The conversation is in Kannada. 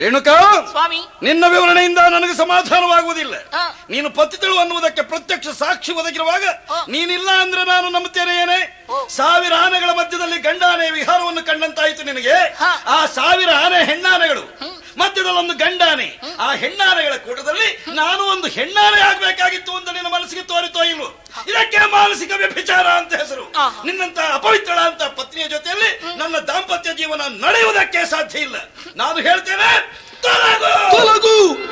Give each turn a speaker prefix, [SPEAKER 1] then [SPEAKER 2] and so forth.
[SPEAKER 1] ರೇಣುಕಾ
[SPEAKER 2] ಸ್ವಾಮಿ
[SPEAKER 1] ನಿನ್ನ ವಿವರಣೆಯಿಂದ ನನಗೆ ಸಮಾಧಾನವಾಗುವುದಿಲ್ಲ
[SPEAKER 2] ಆ.
[SPEAKER 1] ನೀನು ಪತಿತಳು ಅನ್ನುವುದಕ್ಕೆ ಪ್ರತ್ಯಕ್ಷ ಸಾಕ್ಷಿ ಒದಗಿರುವಾಗ
[SPEAKER 2] ಆ.
[SPEAKER 1] ನೀನಿಲ್ಲ ಅಂದ್ರೆ ನಾನು ನಂಬುತ್ತೇನೆ ಏನೇ
[SPEAKER 2] ಓ.
[SPEAKER 1] ಸಾವಿರ ಆನೆಗಳ ಮಧ್ಯದಲ್ಲಿ ಗಂಡಾನೆ ವಿಹಾರವನ್ನು ಕಂಡಂತಾಯಿತು ನಿನಗೆ
[SPEAKER 2] ಹಾ.
[SPEAKER 1] ಆ ಸಾವಿರ ಆನೆ ಹೆಣ್ಣಾನೆಗಳು ಮಧ್ಯದಲ್ಲಿ ಒಂದು ಗಂಡಾನೆ ಆ ಹೆಣ್ಣಾನೆಗಳ ಕೂಟದಲ್ಲಿ ನಾನು ಒಂದು ಹೆಣ್ಣಾನೆ ಆಗ್ಬೇಕಾಗಿತ್ತು ಅಂತ ನಿನ್ನ ಮನಸ್ಸಿಗೆ ತೋರಿತೋ ಇಲ್ವೋ ಇದಕ್ಕೆ ಮಾನಸಿಕ ವ್ಯಭಿಚಾರ ಅಂತ ಹೆಸರು
[SPEAKER 2] ಆಹಾ.
[SPEAKER 1] ನಿನ್ನಂತ ಅಪವಿತ್ರಳ ಅಂತ ಪತ್ನಿಯ ಜೊತೆಯಲ್ಲಿ ನನ್ನ ದಾಂಪತ್ಯ ಜೀವನ ನಡೆಯುವುದಕ್ಕೆ ಸಾಧ್ಯ ಇಲ್ಲ ನಾನು ಹೇಳ್ತೇನೆ ತೊಲಗು
[SPEAKER 3] ತೊಲಗು